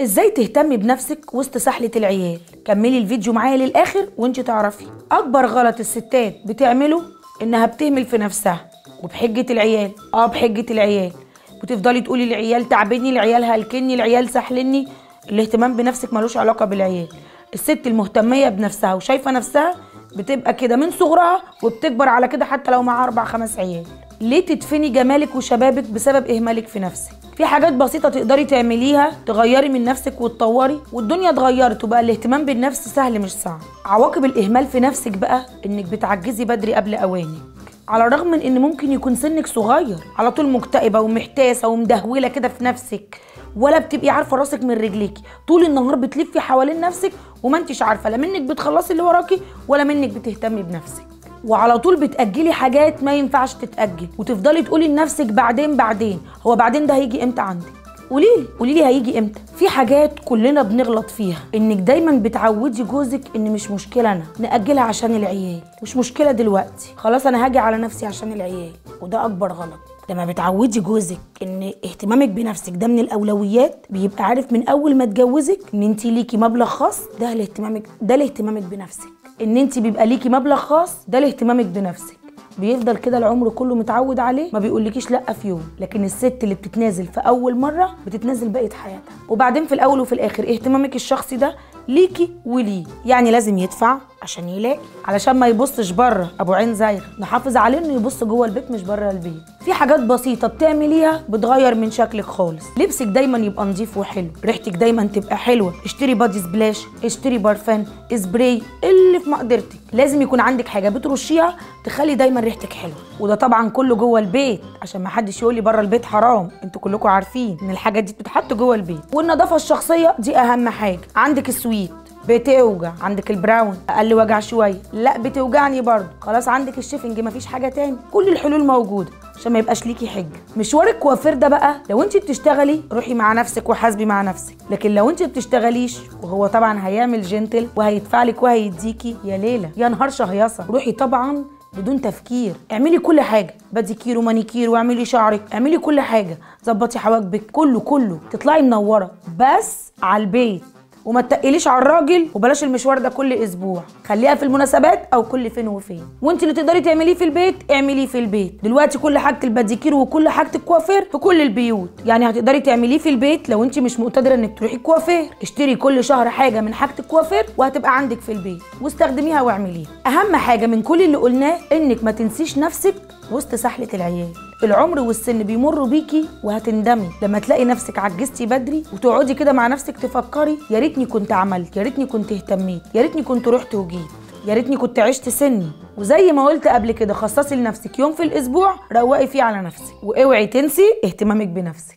ازاي تهتمي بنفسك وسط سحلة العيال كملي الفيديو معايا للاخر وانت تعرفي اكبر غلط الستات بتعمله انها بتهمل في نفسها وبحجة العيال اه بحجة العيال وتفضلي تقولي العيال تعبني العيال هلكني العيال سحلني الاهتمام بنفسك ملوش علاقة بالعيال الست المهتمية بنفسها وشايفة نفسها بتبقى كده من صغرها وبتكبر على كده حتى لو معاها اربع خمس عيال ليه تدفني جمالك وشبابك بسبب اهمالك في نفسك في حاجات بسيطه تقدري تعمليها تغيري من نفسك وتطوري والدنيا اتغيرت وبقى الاهتمام بالنفس سهل مش صعب عواقب الاهمال في نفسك بقى انك بتعجزي بدري قبل اوانك على الرغم من ان ممكن يكون سنك صغير على طول مكتئبه ومحتاسه ومدهوله كده في نفسك ولا بتبقي عارفه راسك من رجليكي طول النهار بتلفي حوالين نفسك وما انتش عارفه لا منك بتخلصي اللي وراكي ولا منك بتهتمي بنفسك وعلى طول بتأجلي حاجات ما ينفعش تتأجل وتفضلي تقولي لنفسك بعدين بعدين هو بعدين ده هيجي امتى عندك قولي لي قولي لي هيجي امتى في حاجات كلنا بنغلط فيها انك دايما بتعودي جوزك ان مش مشكله انا ناجلها عشان العيال مش مشكله دلوقتي خلاص انا هاجي على نفسي عشان العيال وده اكبر غلط لما بتعودي جوزك ان اهتمامك بنفسك ده من الاولويات بيبقى عارف من اول ما اتجوزك ان انت ليكي مبلغ خاص ده لاهتمامك ده لاهتمامك بنفسك ان انت بيبقى ليكي مبلغ خاص ده لاهتمامك بنفسك بيفضل كده العمر كله متعود عليه ما بيقولكيش لا في يوم لكن الست اللي بتتنازل في اول مره بتتنازل بقيه حياتها وبعدين في الاول وفي الاخر اهتمامك الشخصي ده ليكي وليه يعني لازم يدفع عشان يلاقي علشان ما يبصش بره ابو عين زايغ نحافظ عليه انه يبص جوه البيت مش بره البيت في حاجات بسيطه بتعمليها بتغير من شكلك خالص لبسك دايما يبقى نظيف وحلو ريحتك دايما تبقى حلوه اشتري بادي سبلاش اشتري بارفان سبراي اللي في مقدرتك لازم يكون عندك حاجه بترشيها تخلي دايما ريحتك حلوه وده طبعا كله جوه البيت عشان ما حدش يقول لي بره البيت حرام انتوا كلكم عارفين ان الحاجات دي بتتحط جوه البيت والنظافه الشخصيه دي اهم حاجه عندك السويت بتوجع عندك البراون اقل وجع شويه لا بتوجعني برضه خلاص عندك الشيفنج مفيش حاجه تاني كل الحلول موجوده عشان ما يبقاش ليكي حجه مشوار الكوافير ده بقى لو انت بتشتغلي روحي مع نفسك وحاسبي مع نفسك لكن لو انت بتشتغليش وهو طبعا هيعمل جنتل وهيدفع لك وهيديكي يا ليله يا نهار شهيصه روحي طبعا بدون تفكير اعملي كل حاجه باديكير ومانيكير واعملي شعرك اعملي كل حاجه ظبطي حواجبك كله كله تطلعي منوره بس على البيت وما تقليش على الراجل وبلاش المشوار ده كل اسبوع خليها في المناسبات او كل فين وفين وانت اللي تقدري تعمليه في البيت اعمليه في البيت دلوقتي كل حاجه الباديكير وكل حاجه الكوافير في كل البيوت يعني هتقدري تعمليه في البيت لو انت مش مقتدره انك تروحي الكوافير اشتري كل شهر حاجه من حاجه الكوافير وهتبقى عندك في البيت واستخدميها واعمليها اهم حاجه من كل اللي قلناه انك ما تنسيش نفسك وسط سحله العيال العمر والسن بيمروا بيكي وهتندمي لما تلاقي نفسك عجزتي بدري وتقعدي كده مع نفسك تفكري يا ريتني كنت عملت يا ريتني كنت اهتميت يا ريتني كنت رحت وجيت يا ريتني كنت عشت سني وزي ما قلت قبل كده خصصي لنفسك يوم في الاسبوع روقي فيه على نفسك واوعي تنسي اهتمامك بنفسك